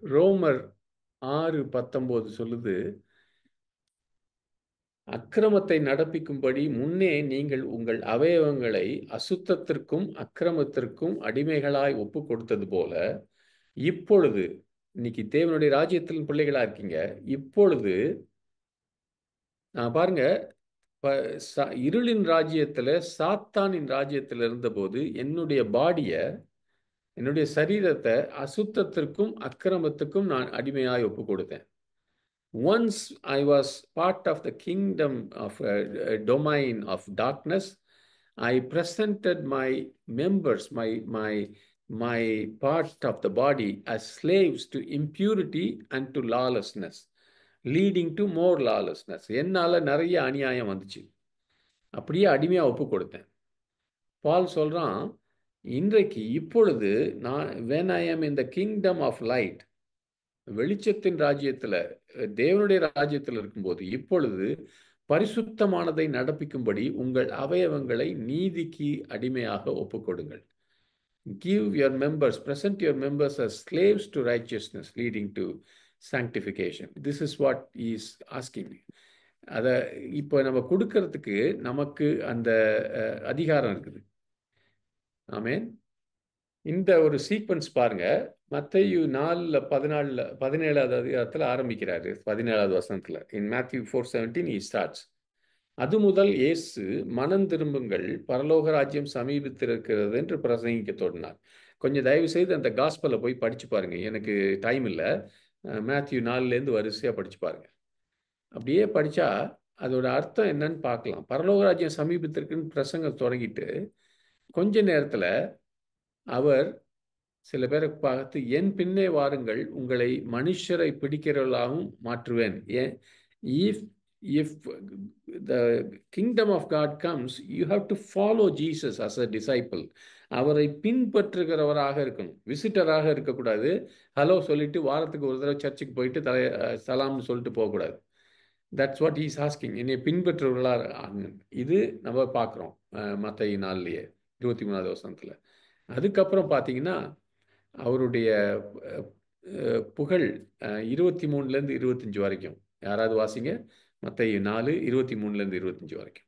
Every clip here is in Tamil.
ரோமர் ஆறு பத்தொன்பது சொல்லுது அக்கிரமத்தை நடப்பிக்கும்படி முன்னே நீங்கள் உங்கள் அவயவங்களை அசுத்தத்திற்கும் அக்கிரமத்திற்கும் அடிமைகளாய் ஒப்பு கொடுத்தது போல இப்பொழுது இன்னைக்கு தேவனுடைய ராஜ்யத்தின் பிள்ளைகளா இருக்கீங்க இப்பொழுது நான் பாருங்க ப- ச- இருளின் ராஜ்யத்துல சாத்தானின் ராஜ்யத்துல இருந்தபோது என்னுடைய பாடிய என்னுடைய சரீரத்தை அசுத்தத்திற்கும் அக்கிரமத்துக்கும் நான் அடிமையாய் ஒப்பு கொடுத்தேன் once I was part of the kingdom of uh, uh, domain of darkness, I presented my members, my my my part of the body as slaves to impurity and to lawlessness, leading to more lawlessness. என்னால நிறைய அநியாயம் வந்துச்சு அப்படியே அடிமையா ஒப்பு கொடுத்தேன் பால் சொல்றான் இன்றைக்கு இப்பொழுது நான் when I am in the kingdom of light வெளிச்சத்தின் ராஜ்யத்துல தேவனுடைய ராஜ்யத்தில் இருக்கும்போது இப்பொழுது பரிசுத்தமானதை நடப்பிக்கும்படி உங்கள் அவயவங்களை நீதிக்கு அடிமையாக ஒப்புக்கொடுங்கள் give your members present your members as slaves to righteousness leading to sanctification this is what he is asking அத இப்போ நம்ம கொடுக்கறதுக்கு நமக்கு அந்த அஹ், அதிகாரம் இருக்குது ஆமென் இந்த ஒரு சீக்வன்ஸ் பாருங்க மத்தேயு நாலுல பதினாலுல பதினேழாவது அதிகாரத்துல ஆரம்பிக்கிறாரு பதினேழாவது வசனத்துல in Matthew four seventeen he starts அது முதல் இயேசு மனம் திரும்புங்கள் பரலோக ராஜ்யம் சமீபித்திருக்கிறது என்று பிரசங்கிக்க தொடங்கினார் கொஞ்சம் தயவு செய்து அந்த காஸ்பலை போய் படிச்சு பாருங்க எனக்கு டைம் இல்லை மேத்யூ நாலுலேருந்து வரிசையா படிச்சு பாருங்க அப்படியே படிச்சா அதோட அர்த்தம் என்னன்னு பார்க்கலாம் பரலோக ராஜ்யம் சமீபத்திற்குன்னு பிரசங்கம் தொடங்கிட்டு கொஞ்ச நேரத்துல அவர் சில பேரை பார்த்து என் பின்னே வாருங்கள் உங்களை மனுஷரை பிடிக்கிறவர்களாகவும் மாற்றுவேன் ஏன் if if the kingdom of God comes you have to follow Jesus as a disciple அவரை பின்பற்றுகிறவராக இருக்கணும் விசிட்டராக இருக்கக்கூடாது ஹலோ சொல்லிட்டு வாரத்துக்கு ஒரு தடவை சர்ச்சுக்கு போயிட்டு தலை அஹ், சலாம்னு சொல்லிட்டு போகக்கூடாது தட்ஸ் வாட் இஸ் ஆஸ்கிங் என்னை பின்பற்றுவர்களாக ஆகுங்க இது நம்ம பார்க்குறோம் மற்ற நாள்லயே இருபத்தி மூணாவது வசனத்தில் அதுக்கப்புறம் பார்த்தீங்கன்னா அவருடைய அஹ், அஹ், புகழ் இருபத்தி மூணுலேருந்து இருபத்தஞ்சு வரைக்கும் யாராவது வாசிங்க மற்ற நாலு இருபத்தி மூணுலேருந்து இருபத்தஞ்சு வரைக்கும்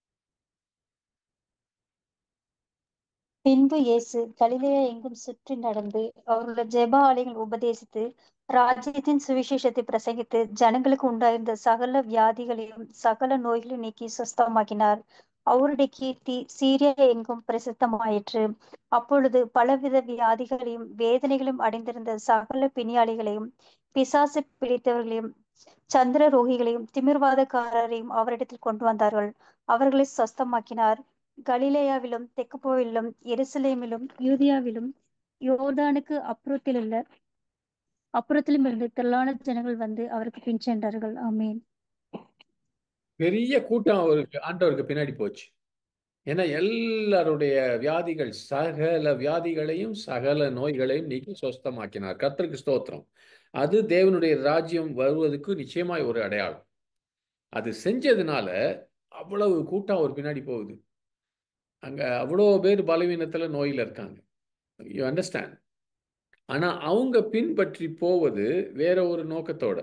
பின்பு இயேசு கலிலேயா எங்கும் சுற்றி நடந்து அவருடைய ஜெப ஆலயங்கள் உபதேசித்து ராஜ்யத்தின் சுவிசேஷத்தை பிரசங்கித்து ஜனங்களுக்கு உண்டாயிருந்த சகல வியாதிகளையும் சகல நோய்களையும் நீக்கி சுஸ்தமாக்கினார் அவருடைய கீர்த்தி சீரியா எங்கும் பிரசித்தமாயிற்று அப்பொழுது பலவித வியாதிகளையும் வேதனைகளையும் அடைந்திருந்த சகல பிணியாளிகளையும் பிசாசு பிடித்தவர்களையும் சந்திர ரோகிகளையும் திமிர்வாதக்காரரையும் அவரிடத்தில் கொண்டு வந்தார்கள் அவர்களை சொஸ்தமாக்கினார் கலிலேயாவிலும் தெக்கப்போவிலும் எருசலேமிலும் யூதியாவிலும் யோர்தானுக்கு அப்புறத்திலுள்ள அப்புறத்திலும் இருந்து திரளான ஜனங்கள் வந்து அவருக்கு பின் சென்றார்கள் ஆமேன் பெரிய கூட்டம் அவருக்கு ஆண்டவருக்கு பின்னாடி போச்சு ஏன்னா எல்லாருடைய வியாதிகள் சகல வியாதிகளையும் சகல நோய்களையும் நீக்கி சொஸ்தமாக்கினார் கர்த்தருக்கு ஸ்தோத்திரம் அது தேவனுடைய ராஜ்யம் வருவதற்கு நிச்சயமாய் ஒரு அடையாளம் அது செஞ்சதுனால அவ்வளவு கூட்டம் அவர் பின்னாடி போகுது அங்க அவ்வளோ பேர் பலவீனத்துல நோயில இருக்காங்க யூ அண்டர்ஸ்டாண்ட் ஆனா அவங்க பின்பற்றி போவது வேற ஒரு நோக்கத்தோட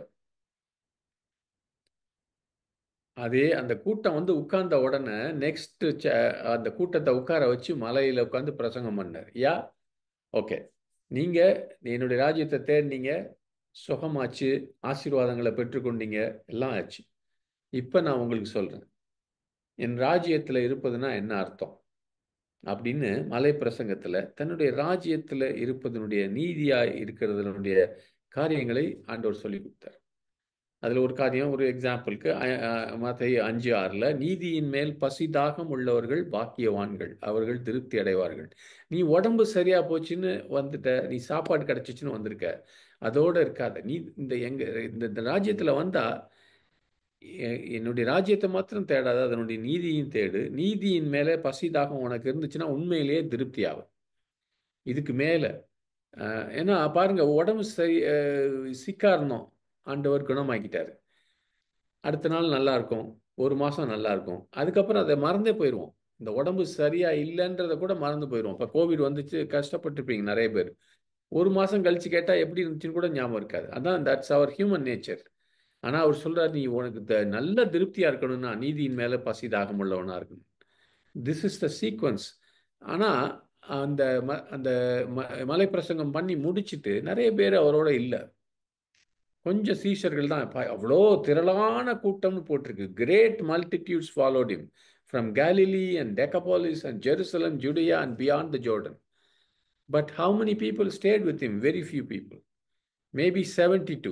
அதே அந்த கூட்டம் வந்து உட்கார்ந்த உடனே நெக்ஸ்ட் அந்த கூட்டத்தை உட்கார வச்சு மலையில உட்காந்து பிரசங்கம் பண்ணார் யா ஓகே நீங்க என்னுடைய ராஜ்யத்தை தேடினீங்க சுகமாச்சு ஆசீர்வாதங்களை பெற்றுக்கொண்டீங்க எல்லாம் ஆச்சு இப்ப நான் உங்களுக்கு சொல்றேன் என் ராஜ்யத்துல இருப்பதுன்னா என்ன அர்த்தம் அப்படின்னு மலை பிரசங்கத்துல தன்னுடைய ராஜ்யத்துல இருப்பதனுடைய நீதியா இருக்கிறதனுடைய காரியங்களை ஆண்டவர் சொல்லி கொடுத்தார் அதுல ஒரு காரியம் ஒரு எக்ஸாம்பிளுக்கு மத்திய அஞ்சு ஆறுல நீதியின் மேல் பசி தாகம் உள்ளவர்கள் பாக்கியவான்கள் அவர்கள் திருப்தி அடைவார்கள் நீ உடம்பு சரியா போச்சுன்னு வந்துட்ட நீ சாப்பாடு கிடைச்சிச்சுன்னு வந்திருக்க அதோட இருக்காத நீ இந்த எங்க இந்த இந்த ராஜ்யத்துல வந்தா எ- என்னுடைய ராஜ்யத்தை மாத்திரம் தேடாத அதனுடைய நீதியும் தேடு நீதியின் மேலே பசி தாகம் உனக்கு இருந்துச்சுன்னா உண்மையிலேயே திருப்தி ஆகும் இதுக்கு மேல அஹ், ஏன்னா பாருங்க உடம்பு சரி அஹ், சிக்கா இருந்தோம் ஆண்டவர் குணமாக்கிட்டாரு அடுத்த நாள் நல்லா இருக்கும் ஒரு மாசம் நல்லா இருக்கும் அதுக்கப்புறம் அதை மறந்தே போயிடுவோம் இந்த உடம்பு சரியா இல்லைன்றத கூட மறந்து போயிடுவோம் இப்போ கோவிட் வந்துச்சு கஷ்டப்பட்டிருப்பீங்க நிறைய பேர் ஒரு மாதம் கழிச்சு கேட்டால் எப்படி இருந்துச்சுன்னு கூட ஞாபகம் இருக்காது அதான் தட்ஸ் அவர் ஹியூமன் நேச்சர் ஆனால் அவர் சொல்கிறார் நீ உனக்கு த நல்ல திருப்தியாக இருக்கணும்னா நீதியின் மேலே பசி தாகம் உள்ளவனாக இருக்கணும் திஸ் இஸ் த சீக்வன்ஸ் ஆனால் அந்த ம அந்த ம மலை பிரசங்கம் பண்ணி முடிச்சுட்டு நிறைய பேர் அவரோட இல்லை கொஞ்சம் சீஷர்கள் தான் அவ்வளோ திரளான கூட்டம்னு போட்டிருக்கு great multitudes followed him from Galilee and Decapolis and Jerusalem Judea and beyond the Jordan but how many people stayed with him very few people maybe seventy two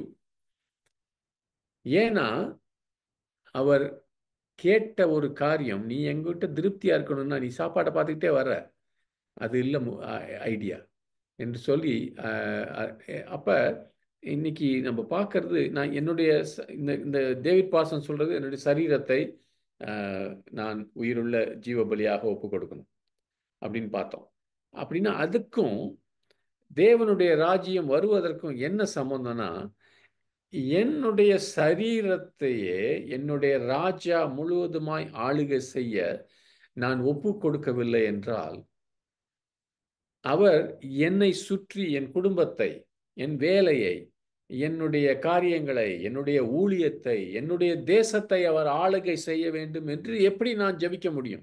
ஏன்னா அவர் கேட்ட ஒரு காரியம் நீ எங்கிட்ட திருப்தியா இருக்கணும்னா நீ சாப்பாடை பார்த்துக்கிட்டே வர்ற அது இல்லை ஐடியா என்று சொல்லி அப்ப இன்னைக்கு நம்ம பார்க்கறது நான் என்னுடைய இந்த இந்த டேவிட் பாசன் சொல்றது என்னுடைய சரீரத்தை நான் உயிருள்ள ஜீவபலியாக ஒப்பு கொடுக்கணும் அப்படின்னு பார்த்தோம் அப்படின்னா அதுக்கும் தேவனுடைய ராஜ்யம் வருவதற்கும் என்ன சம்பந்தம்னா என்னுடைய சரீரத்தையே என்னுடைய ராஜா முழுவதுமாய் ஆளுகை செய்ய நான் ஒப்பு கொடுக்கவில்லை என்றால் அவர் என்னை சுற்றி என் குடும்பத்தை என் வேலையை என்னுடைய காரியங்களை என்னுடைய ஊழியத்தை என்னுடைய தேசத்தை அவர் ஆளுகை செய்ய வேண்டும் என்று எப்படி நான் ஜபிக்க முடியும்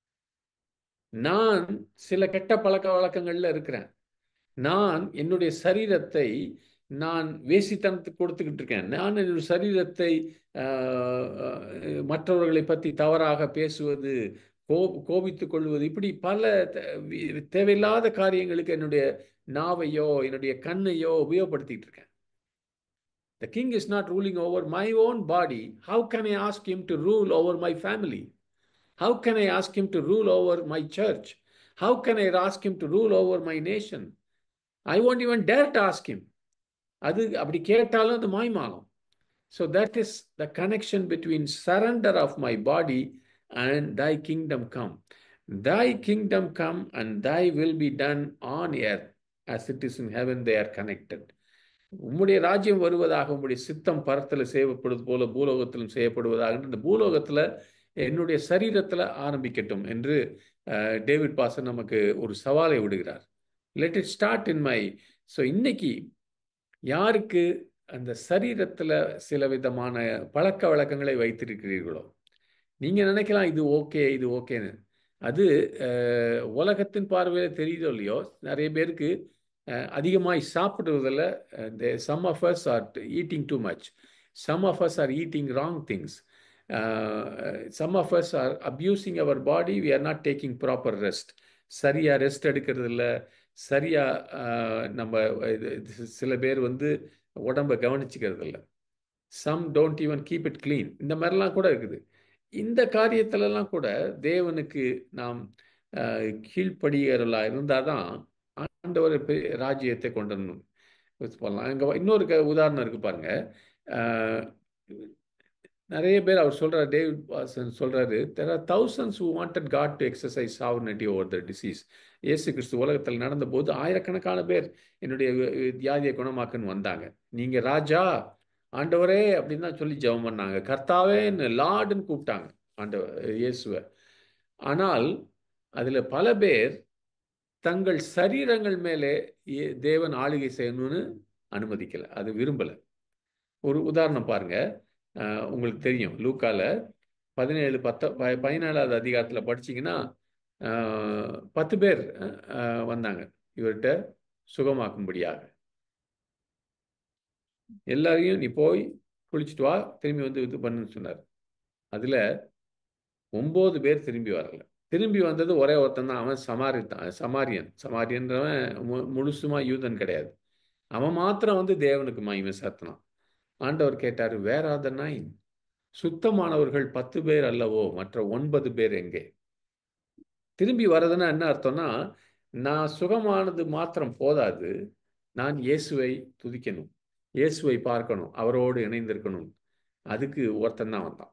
நான் சில கெட்ட பழக்க வழக்கங்கள்ல இருக்கிறேன் நான் என்னுடைய சரீரத்தை நான் வேசித்தனத்துக்கு கொடுத்துக்கிட்டு இருக்கேன் நான் என்னுடைய சரீரத்தை மற்றவர்களை பற்றி தவறாக பேசுவது கோ கோபித்துக் கொள்வது இப்படி பல தேவையில்லாத காரியங்களுக்கு என்னுடைய நாவையோ என்னுடைய கண்ணையோ உபயோகப்படுத்திட்டு இருக்கேன் The king is not ruling over my own body. How can I ask him to rule over my family? How can I ask him to rule over my church? How can I ask him to rule over my nation? I won't even dare to ask him. அது அப்படி கேட்டாலும் அது மாய்மாலம் so that is the connection between surrender of my body and thy kingdom come thy kingdom come and thy will be done on earth as it is in heaven they are connected உம்முடைய ராஜ்யம் வருவதாக உம்முடைய சித்தம் பரத்தில் செய்யப்படுவது போல பூலோகத்திலும் செய்யப்படுவதாக இந்த பூலோகத்தில் என்னுடைய சரீரத்தில் ஆரம்பிக்கட்டும் என்று டேவிட் பாசன் நமக்கு ஒரு சவாலை விடுகிறார் let it start in my so இன்னைக்கு யாருக்கு அந்த சரீரத்தில் சில விதமான பழக்க வழக்கங்களை வைத்திருக்கிறீர்களோ நீங்கள் நினைக்கலாம் இது ஓகே இது ஓகேன்னு அது உலகத்தின் பார்வையில் தெரியுதோ இல்லையோ நிறைய பேருக்கு அதிகமாய் சாப்பிடுவதில் some of us are eating too much some of us are eating wrong things some of us are abusing our body we are not taking proper rest சரியாக ரெஸ்ட் எடுக்கிறது இல்லை சரியாக நம்ம சில பேர் வந்து உடம்பை கவனிச்சுக்கிறது இல்லை some don't even keep it clean இந்த மாதிரிலாம் கூட இருக்குது இந்த காரியத்திலலாம் கூட தேவனுக்கு நாம் கீழ்ப்படுகிறவர்களாக இருந்தால் தான் ஆண்டவர் ராஜ்யத்தை கொண்டு போடலாம் இங்கே இன்னொரு உதாரணம் இருக்கு பாருங்க நிறைய பேர் அவர் சொல்றாரு டேவிட் வாசன் சொல்றாரு there are thousands who wanted God to exercise sovereignty over the disease இயேசு கிறிஸ்து உலகத்தில் நடந்த போது ஆயிரக்கணக்கான பேர் என்னுடைய வியாதியை குணமாக்குன்னு வந்தாங்க நீங்க ராஜா ஆண்டவரே அப்படின்னு தான் சொல்லி ஜெபம் பண்ணாங்க கர்த்தாவேன்னு லார்டுன்னு கூப்பிட்டாங்க ஆண்டவர் இயேசுவை ஆனால் அதுல பல பேர் தங்கள் சரீரங்கள் மேலே தேவன் ஆளுகை செய்யணும்னு அனுமதிக்கல அது விரும்பல ஒரு உதாரணம் பாருங்க உங்களுக்கு தெரியும் லூக்கால பதினேழு பத்த பதினேழாவது அதிகாரத்தில் படிச்சிங்கன்னா பத்து பேர் வந்தாங்க இவர்கிட்ட சுகமாக்கும்படியாக எல்லாரையும் நீ போய் குளிச்சுட்டு வா திரும்பி வந்து இது பண்ணுன்னு சொன்னார் அதில் ஒம்பது பேர் திரும்பி வரல திரும்பி வந்தது ஒரே ஒருத்தன் தான் அவன் சமாரி தான் சமாரியன் சமாரியன்றவன் மு முழுசுமா யூதன் கிடையாது அவன் மாத்திரம் வந்து தேவனுக்கு மகிமை சாத்தினான் ஆண்டவர் கேட்டார் வேற ஆர் த நைன் சுத்தமானவர்கள் பத்து பேர் அல்லவோ மற்ற ஒன்பது பேர் எங்கே திரும்பி வர்றதுன்னா என்ன அர்த்தம்னா நான் சுகமானது மாத்திரம் போதாது நான் இயேசுவை துதிக்கணும் இயேசுவை பார்க்கணும் அவரோடு இணைந்திருக்கணும் அதுக்கு ஒருத்தன் தான் வந்தான்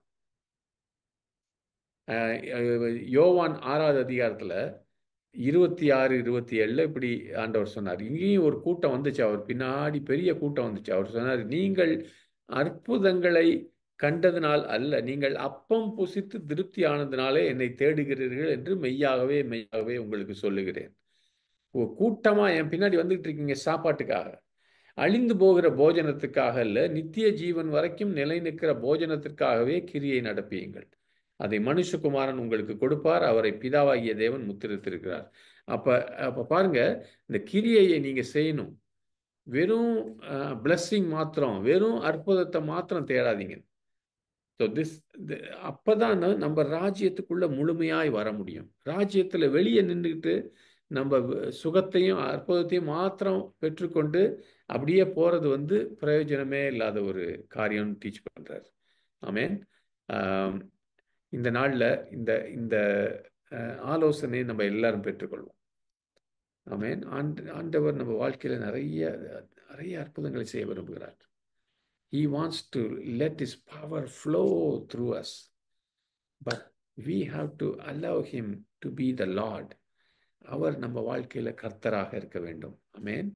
யோவான் ஆறாவது அதிகாரத்தில் இருபத்தி ஆறு இருபத்தி ஏழில் இப்படி ஆண்டவர் சொன்னார் இங்கேயும் ஒரு கூட்டம் வந்துச்சு அவர் பின்னாடி பெரிய கூட்டம் வந்துச்சு அவர் சொன்னார் நீங்கள் அற்புதங்களை கண்டதினால் அல்ல நீங்கள் அப்பம் புசித்து திருப்தி ஆனதினாலே என்னை தேடுகிறீர்கள் என்று மெய்யாகவே மெய்யாகவே உங்களுக்கு சொல்லுகிறேன் ஒரு கூட்டமா என் பின்னாடி வந்துட்டு இருக்கீங்க சாப்பாட்டுக்காக அழிந்து போகிற போஜனத்துக்காக அல்ல நித்திய ஜீவன் வரைக்கும் நிலை நிற்கிற போஜனத்திற்காகவே கிரியை நடப்பியுங்கள் அதை மனுஷகுமாரன் உங்களுக்கு கொடுப்பார் அவரை பிதாவாகிய தேவன் முத்திரித்திருக்கிறார் அப்ப அப்ப பாருங்க இந்த கிரியையை நீங்க செய்யணும் வெறும் பிளஸ்ஸிங் மாத்திரம் வெறும் அற்புதத்தை மாத்திரம் தேடாதீங்க ஸோ திஸ் அப்பதான் நம்ம ராஜ்யத்துக்குள்ள முழுமையாய் வர முடியும் ராஜ்யத்துல வெளியே நின்றுக்கிட்டு நம்ம சுகத்தையும் அற்புதத்தையும் மாத்திரம் பெற்றுக்கொண்டு அப்படியே போறது வந்து பிரயோஜனமே இல்லாத ஒரு காரியம்னு டீச் பண்றாரு ஆமேன் இந்த நாளில் இந்த இந்த ஆலோசனையை நம்ம எல்லாரும் பெற்றுக்கொள்வோம் ஆமேன் ஆண்டு ஆண்டவர் நம்ம வாழ்க்கையில் நிறைய நிறைய அற்புதங்களை செய்ய விரும்புகிறார் He wants to let His power flow through us. But we have to allow Him to be the Lord. அவர் நம்ம வாழ்க்கையில கர்த்தராக இருக்க வேண்டும் அமேன்